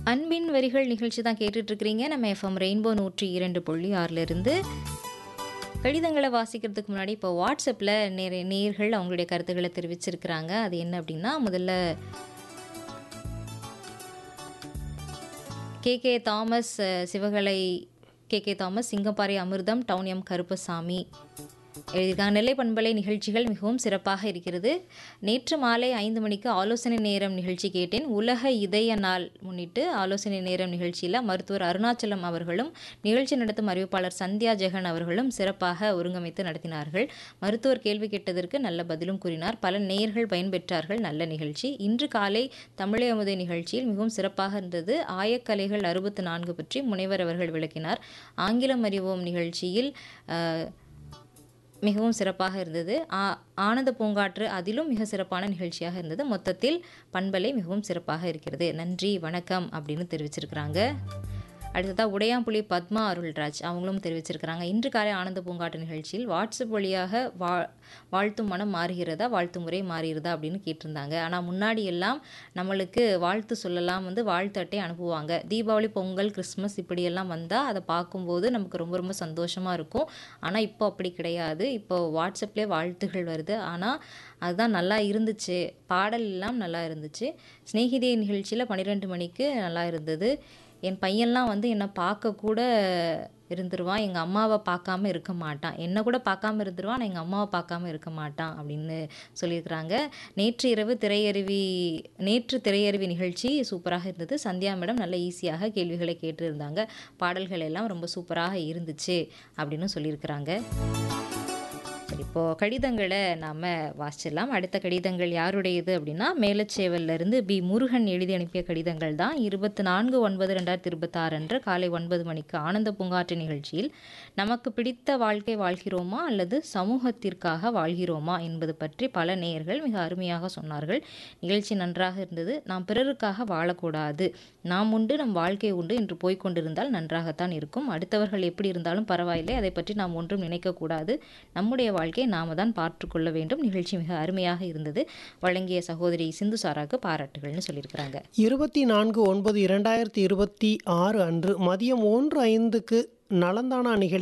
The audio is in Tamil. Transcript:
அன்பின் வரிகள் நிகழ்ச்சி தான் கேட்டுட்டு இருக்கிறீங்க நம்ம எஃப்எம் ரெயின்போ நூற்றி இரண்டு புள்ளி ஆறிலிருந்து கடிதங்களை வாசிக்கிறதுக்கு முன்னாடி இப்போ வாட்ஸ்அப்பில் நிறைய நேர்கள் அவங்களுடைய கருத்துக்களை தெரிவிச்சிருக்கிறாங்க அது என்ன அப்படின்னா முதல்ல கே கே தாமஸ் அஹ், Sivakalai K K Thomas Singapparai Amirtham town M Karuppasamy எழுதியிருக்காங்க நெல்லை பண்பலை நிகழ்ச்சிகள் மிகவும் சிறப்பாக இருக்கிறது நேற்று மாலை ஐந்து மணிக்கு ஆலோசனை நேரம் நிகழ்ச்சி கேட்டேன் உலக இதய நாள் முன்னிட்டு ஆலோசனை நேரம் நிகழ்ச்சியில் மருத்துவர் அருணாச்சலம் அவர்களும் நிகழ்ச்சி நடத்தும் அறிவிப்பாளர் சந்தியா ஜெகன் அவர்களும் சிறப்பாக ஒருங்கமைத்து நடத்தினார்கள் மருத்துவர் கேள்வி கேட்டதற்கு நல்ல பதிலும் கூறினார் பல நேயர்கள் பயன்பெற்றார்கள் நல்ல நிகழ்ச்சி இன்று காலை தமிழை அமுதை நிகழ்ச்சியில் மிகவும் சிறப்பாக இருந்தது ஆயக்கலைகள் அறுபத்து நான்கு பற்றி முனைவர் அவர்கள் விளக்கினார் ஆங்கிலம் அறிவோம் நிகழ்ச்சியில் அஹ், மிகவும் சிறப்பாக இருந்தது ஆ- ஆனந்த பூங்காற்று அதிலும் மிக சிறப்பான நிகழ்ச்சியாக இருந்தது மொத்தத்தில் பண்பலை மிகவும் சிறப்பாக இருக்கிறது நன்றி வணக்கம் அப்படின்னு தெரிவிச்சிருக்கிறாங்க அடுத்ததாக உடையாம்புலி பத்மா அருள்ராஜ் அவங்களும் தெரிவிச்சிருக்கிறாங்க இன்று காலை ஆனந்த பூங்காட்டு நிகழ்ச்சியில் வாட்ஸ்அப் வழியாக வா வாழ்த்தும் மனம் மாறுகிறதா வாழ்த்து முறை மாறுகிறதா அப்படின்னு கேட்டிருந்தாங்க ஆனால் முன்னாடி எல்லாம் நம்மளுக்கு வாழ்த்து சொல்லலாம் வந்து வாழ்த்து அட்டை அனுப்புவாங்க தீபாவளி பொங்கல் கிறிஸ்மஸ் இப்படியெல்லாம் வந்தால் அதை பார்க்கும்போது நமக்கு ரொம்ப ரொம்ப சந்தோஷமாக இருக்கும் ஆனால் இப்போ அப்படி கிடையாது இப்போ வாட்ஸ்அப்லேயே வாழ்த்துகள் வருது ஆனால் அதுதான் நல்லா இருந்துச்சு பாடல் எல்லாம் நல்லா இருந்துச்சு சிநேகிதே நிகழ்ச்சியில் பன்னிரெண்டு மணிக்கு நல்லா இருந்தது என் பையன்லாம் வந்து என்னை பார்க்க கூட இருந்துருவான் எங்கள் அம்மாவை பார்க்காம இருக்க மாட்டான் என்னை கூட பார்க்காம இருந்துருவான் ஆனால் எங்கள் அம்மாவை பார்க்காம இருக்க மாட்டான் அப்படின்னு சொல்லியிருக்கிறாங்க நேற்று இரவு திரையருவி நேற்று திரையருவி நிகழ்ச்சி சூப்பராக இருந்தது சந்தியா மேடம் நல்ல ஈஸியாக கேள்விகளை கேட்டிருந்தாங்க பாடல்கள் எல்லாம் ரொம்ப சூப்பராக இருந்துச்சு அப்படின்னு சொல்லியிருக்கிறாங்க சரி இப்போ கடிதங்களை நாம் வாசிச்சிடலாம் அடுத்த கடிதங்கள் யாருடையது அப்படின்னா மேலச்சேவல்ல இருந்து பி முருகன் எழுதி அனுப்பிய கடிதங்கள் தான் இருபத்தி நான்கு ஒன்பது ரெண்டாயிரத்தி இருபத்தாறு அன்று காலை ஒன்பது மணிக்கு ஆனந்த பூங்காற்று நிகழ்ச்சியில் நமக்கு பிடித்த வாழ்க்கை வாழ்கிறோமா அல்லது சமூகத்திற்காக வாழ்கிறோமா என்பது பற்றி பல நேயர்கள் மிக அருமையாக சொன்னார்கள் நிகழ்ச்சி நன்றாக இருந்தது நாம் பிறருக்காக வாழக்கூடாது நாம் உண்டு நம் வாழ்க்கை உண்டு என்று போய்க் கொண்டிருந்தால் நன்றாகத்தான் இருக்கும் அடுத்தவர்கள் எப்படி இருந்தாலும் பரவாயில்லை அதை பற்றி நாம் ஒன்றும் நினைக்கக்கூடாது நம்முடைய வாழ்க்கையை நாம தான் பார்த்துக்கொள்ள வேண்டும் நிகழ்ச்சி மிக அருமையாக இருந்தது வழங்கிய சகோதரி சிந்து சாராக்கு பாராட்டுகள்னு சொல்லியிருக்கிறாங்க இருபத்தி நான்கு ஒன்பது இரண்டாயிரத்தி இருபத்தி ஆறு அன்று மதியம் ஒன்று ஐந்துக்கு நலந்தானா நிகழ்ச்சி